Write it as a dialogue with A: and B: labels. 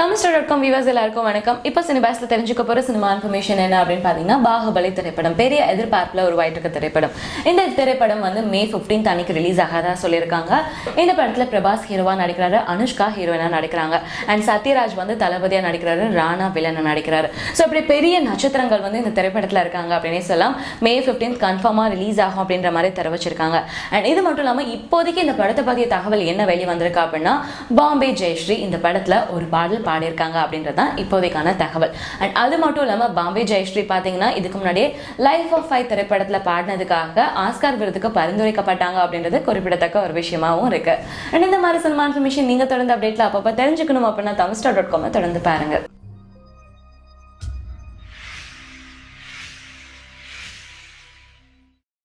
A: Tamilstar dot com viewers எல்லாருக்கும் வணக்கம் இப்போ சினிபாஸ்ல தெரிஞ்சுக்க போற சினிமா இன்ஃபர்மேஷன் என்ன அப்படின்னு பார்த்தீங்கன்னா பாகுபலி திரைப்படம் பெரிய எதிர்பார்ப்புல உருவாயிட்டு இருக்க திரைப்படம் இந்த திரைப்படம் வந்து மே 15th அன்னைக்கு ரிலீஸ் ஆகாதா சொல்லியிருக்காங்க இந்த படத்துல பிரபாஸ் ஹீரோவா நடிக்கிறாரு அனுஷ்கா ஹீரோயினா நடிக்கிறாங்க அண்ட் சத்யராஜ் வந்து தளபதியா நடிக்கிறாரு ராணா வில்லனா நடிக்கிறாரு ஸோ இப்படி பெரிய நட்சத்திரங்கள் வந்து இந்த திரைப்படத்துல இருக்காங்க அப்படின்னே சொல்லலாம் மே 15th கன்ஃபார்மா ரிலீஸ் ஆகும் அப்படின்ற மாதிரி தெரிவிச்சிருக்காங்க அண்ட் இது மட்டும் இல்லாம இப்போதைக்கு இந்த படத்தை பற்றிய தகவல் என்ன வெளி வந்திருக்கு அப்படின்னா பாம்பே ஜெயஸ்ரீ இந்த படத்துல ஒரு பாடல் பாடியிருக்காங்க அப்படின்றது தான் இப்போதைக்கான தகவல் அண்ட் அது மட்டும் இல்லாம பாம்பே ஜெயஸ்ரீ பார்த்தீங்கன்னா இதுக்கு முன்னாடியே லைஃப் ஆஃப் ஃபைவ் திரைப்படத்துல பாடினதுக்காக ஆஸ்கார் விருதுக்கு பரிந்துரைக்கப்பட்டாங்க அப்படின்றது குறிப்பிடத்தக்க ஒரு விஷயமாவும் இருக்கு அண்ட் இந்த மாதிரி சினிமா இன்ஃபர்மேஷன் நீங்க தொடர்ந்து அப்டேட்ல அப்பப்போ தெரிஞ்சுக்கணும் அப்படின்னா தமிழ்ஸ்டார் டாட் காமை தொடர்ந்து பாருங்க